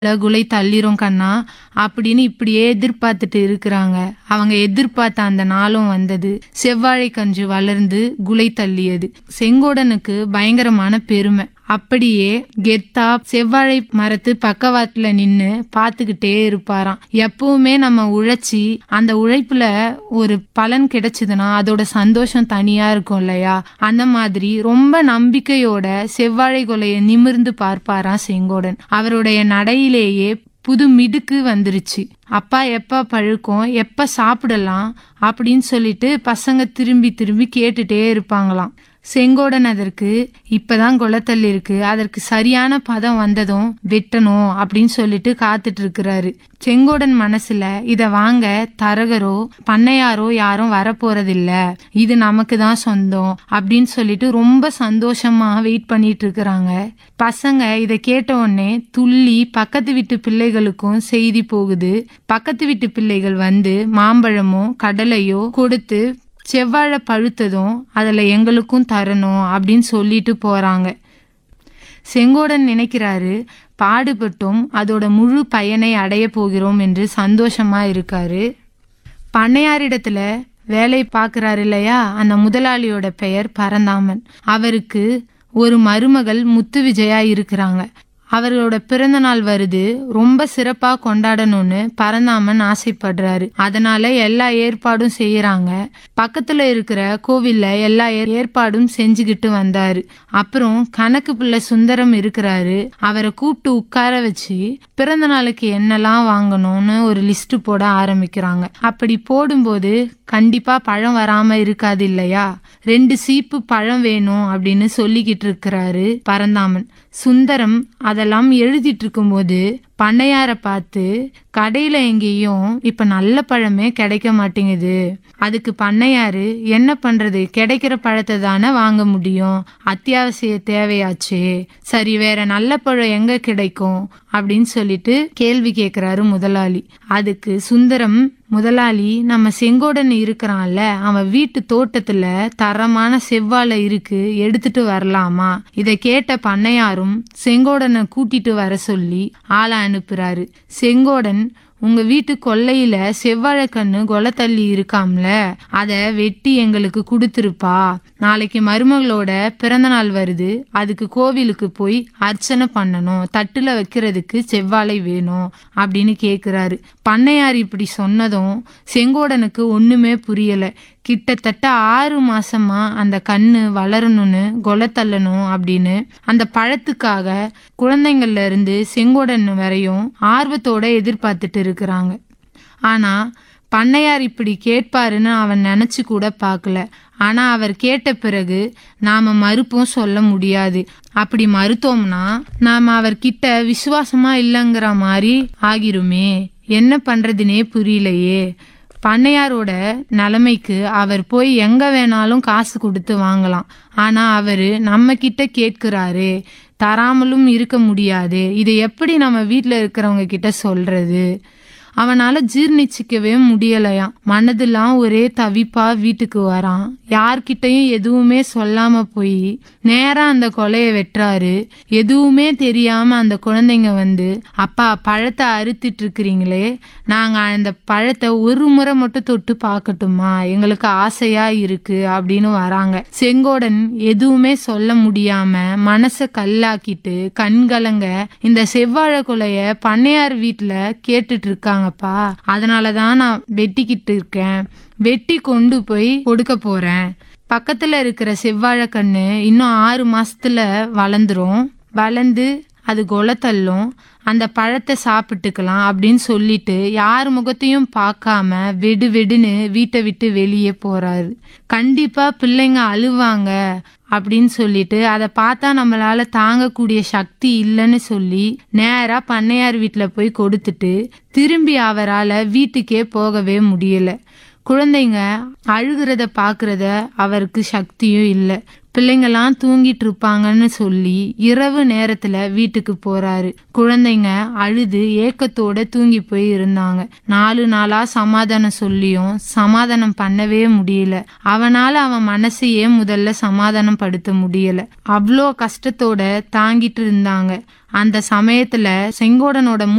குலை தள்ளிரும் கண்ணா அப்படின்னு இப்படியே எதிர்பார்த்துட்டு இருக்கிறாங்க அவங்க எதிர்பார்த்த அந்த நாளும் வந்தது செவ்வாழை கன்று வளர்ந்து குலை தள்ளியது செங்கோடனுக்கு பயங்கரமான பெருமை அப்படியே கெத்தா செவ்வாழை மரத்து பக்கவாட்டுல நின்னு பார்த்துக்கிட்டே இருப்பாராம் எப்பவுமே நம்ம உழைச்சி அந்த உழைப்புல ஒரு பலன் கிடைச்சதுன்னா அதோட சந்தோஷம் தனியா இருக்கும் இல்லையா அந்த மாதிரி ரொம்ப நம்பிக்கையோட செவ்வாழை கொலையை நிமிர்ந்து பார்ப்பாராம் செங்கோடன் அவருடைய நடையிலேயே புது மிடுக்கு வந்துருச்சு அப்பா எப்ப பழுக்கும் எப்ப சாப்பிடலாம் அப்படின்னு சொல்லிட்டு பசங்க திரும்பி திரும்பி கேட்டுட்டே இருப்பாங்களாம் செங்கோடன் அதற்கு இப்பதான் குளத்தல் இருக்கு அதற்கு சரியான பதம் வந்ததும் வெட்டணும் அப்படின்னு சொல்லிட்டு காத்துட்டு இருக்கிறாரு செங்கோடன் மனசுல இத வாங்க தரகரோ பண்ணையாரோ யாரும் வரப்போறதில்ல இது நமக்கு தான் சொந்தம் அப்படின்னு சொல்லிட்டு ரொம்ப சந்தோஷமா வெயிட் பண்ணிட்டு இருக்கிறாங்க பசங்க இத கேட்ட உடனே துள்ளி பக்கத்து வீட்டு பிள்ளைகளுக்கும் செய்தி போகுது பக்கத்து வீட்டு பிள்ளைகள் வந்து மாம்பழமோ கடலையோ கொடுத்து செவ்வாழை பழுத்ததும் அதில் எங்களுக்கும் தரணும் அப்படின்னு சொல்லிட்டு போறாங்க செங்கோடன் நினைக்கிறாரு பாடுபட்டும் அதோட முழு பயனை அடைய போகிறோம் என்று சந்தோஷமா இருக்காரு பண்ணையாரிடத்துல வேலை பார்க்கறாரு இல்லையா அந்த முதலாளியோட பெயர் பரந்தாமன் அவருக்கு ஒரு மருமகள் முத்து விஜயா இருக்கிறாங்க அவர்களோட பிறந்த நாள் வருது ரொம்ப சிறப்பா கொண்டாடணும்னு பரந்தாமன் ஆசைப்படுறாரு அதனால எல்லா ஏற்பாடும் செய்யறாங்க பக்கத்துல இருக்கிற கோவில்ல எல்லா ஏ- ஏற்பாடும் செஞ்சுக்கிட்டு வந்தாரு அப்புறம் கணக்கு பிள்ளை சுந்தரம் இருக்கிறாரு அவரை கூப்பிட்டு உட்கார வச்சு பிறந்த நாளுக்கு என்னெல்லாம் வாங்கணும்னு ஒரு லிஸ்ட் போட ஆரம்பிக்கிறாங்க அப்படி போடும்போது கண்டிப்பா பழம் வராம இருக்காது இல்லையா ரெண்டு சீப்பு பழம் வேணும் அப்படின்னு சொல்லிக்கிட்டு இருக்கிறாரு பரந்தாமன் சுந்தரம் அதெல்லாம் எழுதிட்டு இருக்கும்போது பண்ணையார பார்த்து கடையில எங்கேயும் இப்ப நல்ல பழமே கிடைக்க மாட்டேங்குது அதுக்கு பண்ணையாரு என்ன பண்றது கிடைக்கிற பழத்தை தானே வாங்க முடியும் அத்தியாவசிய தேவையாச்சே சரி வேற நல்ல பழம் எங்க கிடைக்கும் அப்படின்னு சொல்லிட்டு கேள்வி கேக்குறாரு முதலாளி அதுக்கு சுந்தரம் முதலாளி நம்ம செங்கோடன் இருக்கிறான்ல அவன் வீட்டு தோட்டத்துல தரமான செவ்வாழை இருக்கு எடுத்துட்டு வரலாமா இத கேட்ட பண்ணையாரும் செங்கோடனை கூட்டிட்டு வர சொல்லி ஆளை அனுப்புறாரு செங்கோடன் உங்க வீட்டு கொல்லையில செவ்வாழைக்கண்ணு கொலை தள்ளி இருக்காம்ல அத வெட்டி எங்களுக்கு கொடுத்துருப்பா நாளைக்கு மருமகளோட பிறந்த நாள் வருது அதுக்கு கோவிலுக்கு போய் அர்ச்சனை பண்ணணும் தட்டுல வைக்கிறதுக்கு செவ்வாழை வேணும் அப்படின்னு கேக்குறாரு பண்ணையார் இப்படி சொன்னதும் செங்கோடனுக்கு ஒண்ணுமே புரியல கிட்டத்தட்ட ஆறு மாசமா அந்த கண்ணு வளரணும்னு கொலை தள்ளணும் அப்படின்னு அந்த பழத்துக்காக குழந்தைங்கள்ல இருந்து செங்கோடன் வரையும் ஆர்வத்தோட எதிர்பார்த்துட்டு இருக்கிறாங்க ஆனா பண்ணையார் இப்படி கேட்பாருன்னு அவன் நினைச்சு கூட பார்க்கல ஆனா அவர் கேட்ட பிறகு நாம மறுப்பும் சொல்ல முடியாது அப்படி மறுத்தோம்னா நாம அவர்கிட்ட விசுவாசமா இல்லைங்கிற மாதிரி ஆகிருமே என்ன பண்றதுனே புரியலையே பண்ணையாரோட நிலைமைக்கு அவர் போய் எங்க வேணாலும் காசு கொடுத்து வாங்கலாம் ஆனா அவரு நம்ம கிட்ட கேட்கிறாரு தராமலும் இருக்க முடியாது இதை எப்படி நம்ம வீட்ல இருக்கிறவங்க கிட்ட சொல்றது அவனால ஜீர்ணிச்சிக்கவே முடியலையாம் மனதெல்லாம் ஒரே தவிப்பா வீட்டுக்கு வரான் யார்கிட்டயும் எதுவுமே சொல்லாம போய் நேரா அந்த கொலைய வெட்டுறாரு எதுவுமே தெரியாம அந்த குழந்தைங்க வந்து அப்பா பழத்தை அறுத்துட்டு இருக்கிறீங்களே நாங்க அந்த பழத்தை ஒரு முறை மட்டும் தொட்டு பார்க்கட்டுமா எங்களுக்கு ஆசையா இருக்கு அப்படின்னு வராங்க செங்கோடன் எதுவுமே சொல்ல முடியாம மனச கல்லாக்கிட்டு கண்கலங்க இந்த செவ்வாழை கொலைய பண்ணையார் வீட்டுல கேட்டுட்டு இருக்காங்கப்பா அதனாலதான் நான் வெட்டிக்கிட்டு இருக்கேன் வெட்டி கொண்டு போய் கொடுக்க போறேன் பக்கத்துல இருக்கிற செவ்வாழை கண்ணு இன்னும் ஆறு மாசத்துல வளர்ந்துரும் வளர்ந்து அது கொலை தள்ளும் அந்த பழத்தை சாப்பிட்டுக்கலாம் அப்படின்னு சொல்லிட்டு யார் முகத்தையும் பார்க்காம வெடு வெடுன்னு வீட்டை விட்டு வெளியே போறாரு கண்டிப்பா பிள்ளைங்க அழுவாங்க அப்படின்னு சொல்லிட்டு அதை பார்த்தா நம்மளால தாங்கக்கூடிய சக்தி இல்லைன்னு சொல்லி நேரா பண்ணையார் வீட்டுல போய் கொடுத்துட்டு திரும்பி அவரால் வீட்டுக்கே போகவே முடியல குழந்தைங்க அழுகிறத பாக்குறத அவருக்கு சக்தியும் இல்லை பிள்ளைங்கெல்லாம் தூங்கிட்டு இருப்பாங்கன்னு சொல்லி இரவு நேரத்துல வீட்டுக்கு போறாரு குழந்தைங்க அழுது ஏக்கத்தோட தூங்கி போய் இருந்தாங்க நாலு நாளா சமாதானம் சொல்லியும் சமாதானம் பண்ணவே முடியல அவனால அவன் மனசையே முதல்ல சமாதானம் படுத்த முடியல அவ்வளோ கஷ்டத்தோட தாங்கிட்டு இருந்தாங்க அந்த சமயத்துல செங்கோடனோட